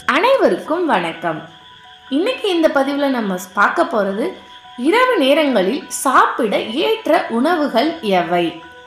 அனைவருக்கும் வணக்கம் இன்னைக்கு இந்த பதிவில் நம்ம பார்க்க போகிறது இரவு நேரங்களில் சாப்பிட ஏற்ற உணவுகள் எவை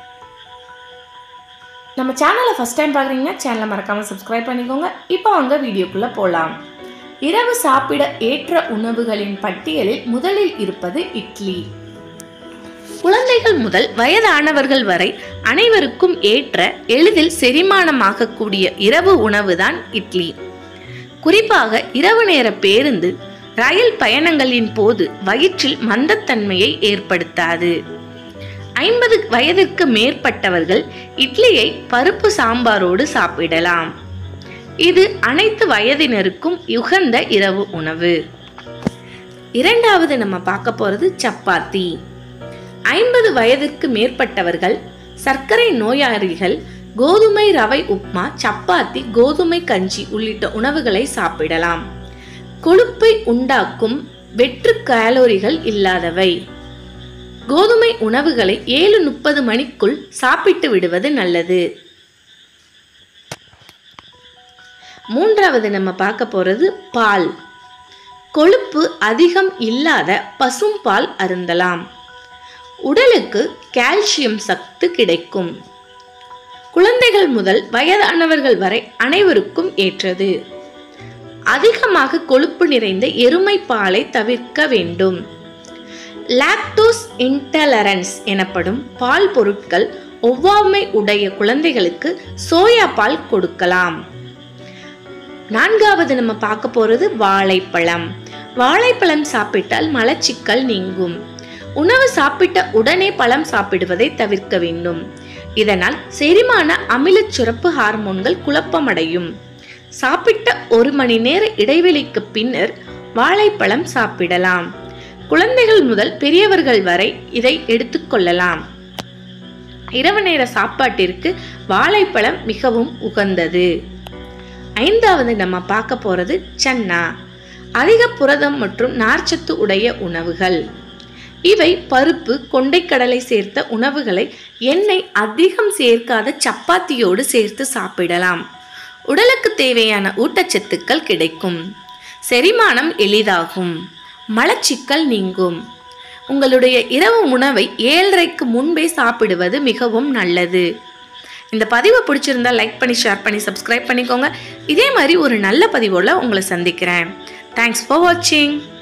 நம்ம சேனலை ஃபஸ்ட் டைம் பார்க்குறீங்கன்னா சேனலை மறக்காமல் சப்ஸ்கிரைப் பண்ணிக்கோங்க இப்போ வாங்க வீடியோக்குள்ளே போகலாம் இரவு சாப்பிட ஏற்ற உணவுகளின் பட்டியலில் முதலில் இருப்பது இட்லி குழந்தைகள் முதல் வயதானவர்கள் வரை அனைவருக்கும் ஏற்ற எளிதில் செரிமானமாகக்கூடிய இரவு உணவுதான் இட்லி குறிப்பாக இரவு நேர பேருந்து ரயில் பயணங்களின் போது வயிற்றில் மந்தத்தன்மையை ஏற்படுத்தாது ஐம்பது வயதிற்கு மேற்பட்டவர்கள் இட்லியை பருப்பு சாம்பாரோடு சாப்பிடலாம் இது அனைத்து வயதினருக்கும் உகந்த இரவு உணவு இரண்டாவது நம்ம பார்க்க போறது சப்பாத்தி ஐம்பது வயதிற்கு மேற்பட்டவர்கள் சர்க்கரை நோயாளிகள் கோதுமை ரவை உப்மா சப்பாத்தி கோதுமை கஞ்சி உள்ளிட்ட உணவுகளை சாப்பிடலாம் கொழுப்பை உண்டாக்கும் வெற்று கலோரிகள் இல்லாதவை கோதுமை உணவுகளை ஏழு முப்பது மணிக்குள் சாப்பிட்டு விடுவது நல்லது மூன்றாவது நம்ம பார்க்க போறது பால் கொழுப்பு அதிகம் இல்லாத பசும்பால் அருந்தலாம் உடலுக்கு கால்சியம் சத்து கிடைக்கும் குழந்தைகள் முதல் வயதானவர்கள் வரை அனைவருக்கும் ஏற்றது அதிகமாக கொழுப்பு நிறைந்த எருமை பாலை தவிர்க்க வேண்டும் லாக்டோஸ் இன்டலரன்ஸ் எனப்படும் பால் பொருட்கள் ஒவ்வாமை உடைய குழந்தைகளுக்கு சோயா பால் கொடுக்கலாம் நான்காவது நம்ம பார்க்க போறது வாழைப்பழம் வாழைப்பழம் சாப்பிட்டால் மலச்சிக்கல் நீங்கும் உணவு சாப்பிட்ட உடனே பழம் சாப்பிடுவதை தவிர்க்க வேண்டும் இதனால் செரிமான அமிலச் சுரப்பு ஹார்மோன்கள் குழப்பமடையும் சாப்பிட்ட ஒரு மணி நேர இடைவெளிக்கு பின்னர் வாழைப்பழம் சாப்பிடலாம் குழந்தைகள் முதல் பெரியவர்கள் வரை இதை எடுத்துக்கொள்ளலாம் இரவு நேர சாப்பாட்டிற்கு வாழைப்பழம் மிகவும் உகந்தது ஐந்தாவது நம்ம பார்க்க போறது சன்னா அதிக புரதம் மற்றும் நார்ச்சத்து உடைய உணவுகள் இவை பருப்பு கொண்டைக்கடலை சேர்த்த உணவுகளை எண்ணெய் அதிகம் சேர்க்காத சப்பாத்தியோடு சேர்த்து சாப்பிடலாம் உடலுக்கு தேவையான ஊட்டச்சத்துக்கள் கிடைக்கும் செரிமானம் எளிதாகும் மலச்சிக்கல் நீங்கும் உங்களுடைய இரவு உணவை ஏழரைக்கு முன்பே சாப்பிடுவது மிகவும் நல்லது இந்த பதிவை பிடிச்சிருந்தா லைக் பண்ணி ஷேர் பண்ணி சப்ஸ்கிரைப் பண்ணிக்கோங்க இதே மாதிரி ஒரு நல்ல பதிவோட உங்களை சந்திக்கிறேன் தேங்க்ஸ் ஃபார் வாட்சிங்